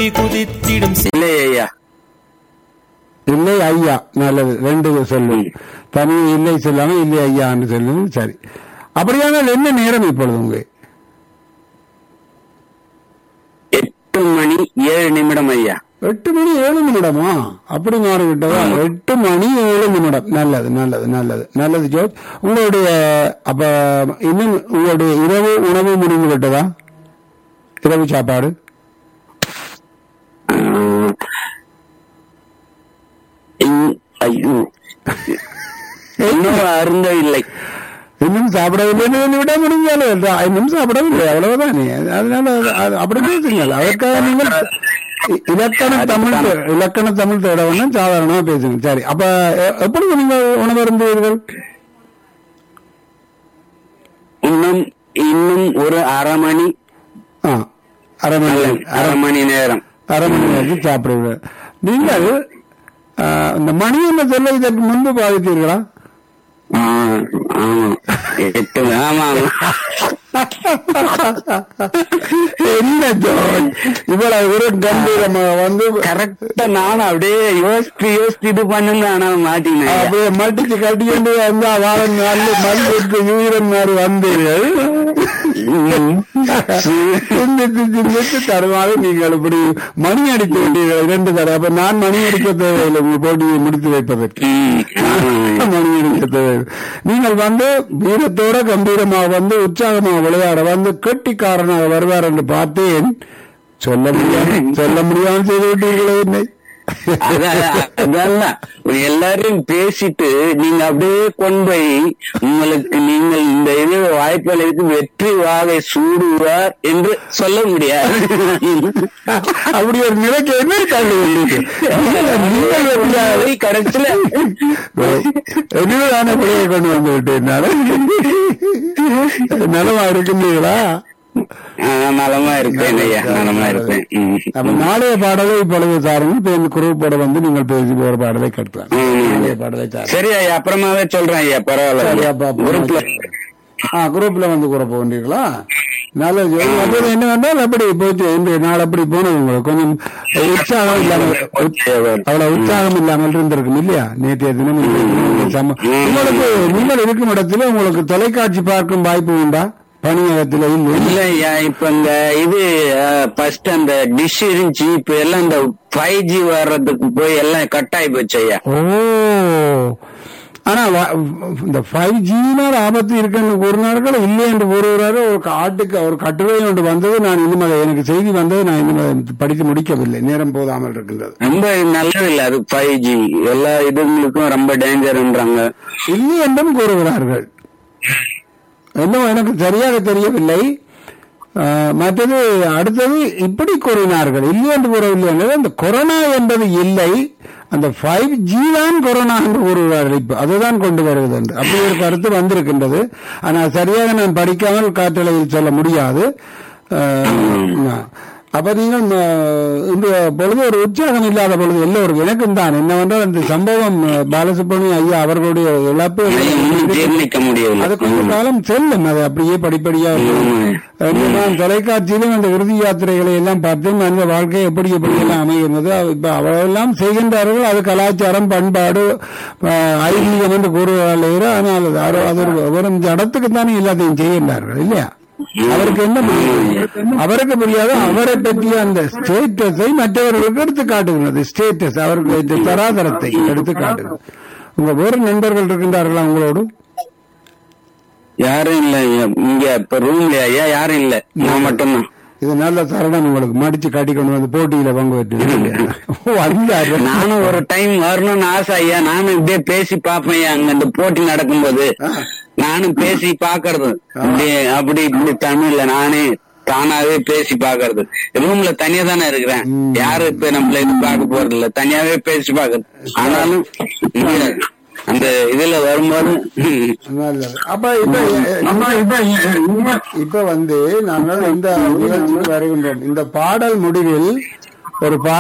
குதித்திடும் இல்லை ஐயா இல்லை ஐயா நல்லது ரெண்டு சொல்லு தனி இல்லை சொல்லாம இல்லை ஐயான்னு சொல்லுங்க சரி அப்படியானால் என்ன நேரம் இப்பொழுது உங்க எட்டு மணி ஏழு நிமிடம் ஐயா எட்டு மணி ஏழு நிமிடமா அப்படி மாறிவிட்டதா எட்டு மணி ஏழு நிமிடம் நல்லது நல்லது நல்லது நல்லது ஜோர்ஜ் உங்களுடைய அப்ப இன்னும் உங்களுடைய இரவு உணவு முடிந்து விட்டதா இரவு சாப்பாடு ஆஹ், இன்- ஐயோ. இன்னும் அருந்தவில்லை இன்னும் சாப்பிடவில்லை விட முடிஞ்சாலே இன்னும் சாப்பிடவில்லை அவ்வளவுதானே அதனால அது- அது அப்படி பேசுங்கள் அதற்காக நீங்கள் இ- இலக்கண தமிழ் தே- இலக்கண தமிழ் தேட வேணும் சாதாரணமா பேசுங்க சரி அப்ப எ- எப்பொழுது நீங்கள் உணவு அருந்துவீர்கள் இன்னும் இன்னும் ஒரு அரை மணி ஆ, அரை மணி அல்ல, அரை அரை மணி நேரம் அரை மணி நேரத்தில் சாப்பிடுவீர்கள் நீங்கள் ஆ, இந்த மணி என்ன சொல்ல இதற்கு முன்பு பாதித்தீர்களா ஆஹ், ஆமா எட்டு ஆமா ஆமா என்ன ஜோர்ஜ் இவ்வளவு ஒரு கம்பீரமாக வந்து கரெக்டா நானும் அப்படியே யோசிச்சு யோசிச்சு இது பண்ணுங்க ஆனா மாட்டீங்க அப்படியே மட்டிச்சு கட்டிக்கொண்டு வந்தா வாழன் நல்ல மல்லிக்கு யூரன் மாதிரி வந்தீர்கள் சிந்தித்து சிந்தித்து தருவாறு நீங்கள் இப்படி மணி அடித்து விட்டீர்கள் இரண்டு தடவை அப்ப நான் மணி அடிக்க தேவையில்லை உங்க போட்டியை முடித்து வைப்பதற்கு மணி அடிக்க தேவையில்லை நீங்கள் வந்து வீரத்தோட கம்பீரமாக வந்து உற்சாகமாக விளையாட வந்து கெட்டிக்காரனாக வருவார் என்று பார்த்தேன் சொல்ல முடியாம சொல்ல முடியாமல் செய்து விட்டீர்களே என்னை அதெல்லாம் எல்லாரையும் பேசிட்டு நீங்க அப்படியே கொண்டு போய் உங்களுக்கு நீங்கள் இந்த இது வாய்ப்புகளுக்கு வெற்றி வாகை சூடுவார் என்று சொல்ல முடியாது அப்படி ஒரு நிலைக்கு என்ன தள்ளி நீங்கள் எப்படியாவது போய் கடைசியில என்னதான பிள்ளையை கொண்டு வந்து விட்டேன் நலமா இருக்கின்றீங்களா ஆஹ், நலமா இருப்பேன் ஐயா நலமா இருப்பேன் ம். அப்ப நாளைய பாடலை இப்பொழுது தாருங்க இப்ப இந்த குரூப்போட வந்து நீங்கள் பேசி ஒரு பாடலை கட்டலாம் ம். நாளைய பாடலை தாருங்க சரி ஐயா அப்புறமாவே சொல்றேன் ஐயா சரி, பரவாயில்ல அப்ப அப்ப குரூப்ல ஆ குரூப்ல வந்து கூற போகின்றீங்களா நல்லது அது என்ன வேண்டாம் அப்படி போச்சு இன்றைய நாள் அப்படி போனது உங்களுக்கு கொஞ்சம் உற்சாகம் இல்லாமல் அவ்வளவு உற்சாகம் இல்லாமல் இருந்திருக்கும் இல்லையா நேற்றைய தினம் இன்றைய தினம் சம- உங்களுக்கு நீங்கள் இருக்கும் இடத்துல உங்களுக்கு தொலைக்காட்சி பார்க்கும் வாய்ப்பு உண்டா பணியகத்தில் இல்லை இல்ல ஐயா இப்ப இந்த இது ஃபர்ஸ்ட் அந்த டிஷ் இருந்துச்சு இப்ப எல்லாம் இந்த ஃபைவ் ஜி வர்றதுக்கு போய் எல்லாம் கட் ஆகி போச்சு ஐயா ஓ ஆனா வ- இந்த ஃபைவ் ஜினால் ஆபத்து இருக்குன்னு கூறினார்கள் இல்லை என்று கூறுகிறாரு ஒரு காட்டுக்கு ஒரு கட்டுரை ஒன்று வந்தது நான் இன்னும் அதை எனக்கு செய்தி வந்தது நான் இன்னும் அதை படித்து முடிக்கவில்லை நேரம் போதாமல் இருக்கின்றது ரொம்ப நல்லது இல்ல அது ஃபைவ் ஜி எல்லா இதுங்களுக்கும் ரொம்ப டேஞ்சர்ன்றாங்க இல்லை என்றும் கூறுகிறார்கள் இன்னும் எனக்கு சரியாக தெரியவில்லை ஆஹ், மற்றது அடுத்தது இப்படி கூறினார்கள் இல்லை என்று கூறவில்லை என்றது அந்த கொரோனா என்பது இல்லை அந்த ஃபைவ் ஜி தான் கொரோனா என்று கூறுகிறார்கள் இப்ப அதுதான் கொண்டு வருவது என்று அப்படி ஒரு கருத்து வந்திருக்கின்றது ஆனால் சரியாக நான் படிக்காமல் காற்றலையில் சொல்ல முடியாது ஆஹ், அப்ப நீங்கள் ஆஹ், இந்த பொழுது ஒரு உற்சாகம் இல்லாத பொழுது எல்லோருக்கும் எனக்கும் தான் என்னவென்றால் இந்த சம்பவம் ஆஹ், பாலசுப்ரமணியம் ஐயா அவர்களுடைய இழப்பு ஒன்றும் ஜீர்ணிக்க முடியல அது கொஞ்ச காலம் செல்லும் அது அப்படியே படிப்படியா இன்னும் நான் தொலைக்காட்சியிலும் அந்த இறுதி யாத்திரைகளை எல்லாம் பார்த்தேன் மனித வாழ்க்கை எப்படி எப்படி எல்லாம் அமைகிறது அது இப்ப அவரெல்லாம் செய்கின்றார்கள் அது கலாச்சாரம் பண்பாடு ஆஹ், ஐதீகம் என்று கூறுவார்கள் ஆனால் அது அது அது ஒரு வெறும் ஜடத்துக்கு தானே எல்லாத்தையும் செய்கின்றார்கள் இல்லையா அவருக்கு என்ன புரியும்? அவருக்கு புரியாது அவரை பற்றிய அந்த ஸ்டேட்டஸை மற்றவர்களுக்கு எடுத்து காட்டுகிறது ஸ்டேட்டஸ் அவருக்கு இந்த தராதரத்தை எடுத்து காட்டுகிறது உங்க வேறு நண்பர்கள் இருக்கின்றார்களா உங்களோடு யாரும் இல்ல ஐயா. இங்க இப்ப ரூம்ல ஐயா யாரும் இல்ல நான் மட்டும்தான் இது நல்ல தருணம் உங்களுக்கு மடிச்சு காட்டி கொண்டு வந்து போட்டியில பங்கு பெற்று வந்தாரு நானும் ஒரு டைம் வரணும்னு ஆசை ஐயா நானும் இப்படியே பேசி பாப்பேன் ஐயா அங்க இந்த போட்டி நடக்கும்போது நானும் பேசி பாக்குறது இப்படி அப்படி இப்படி தமிழ்ல நானே தானாவே பேசி பாக்குறது ரூம்ல தனியா தானே இருக்கிறேன் யாரும் இப்ப நம்மள இது பார்க்க போறது இல்ல தனியாவே பேசி பாக்குறது ஆனாலும் இங்க அந்த இதுல வரும்போது ம், நல்லது. அப்ப இப்ப இப்ப வந்து நாங்கள் இந்த நிகழ்ச்சிக்கு வருகின்றோம் இந்த பாடல் முடிவில் ஒரு பாடல்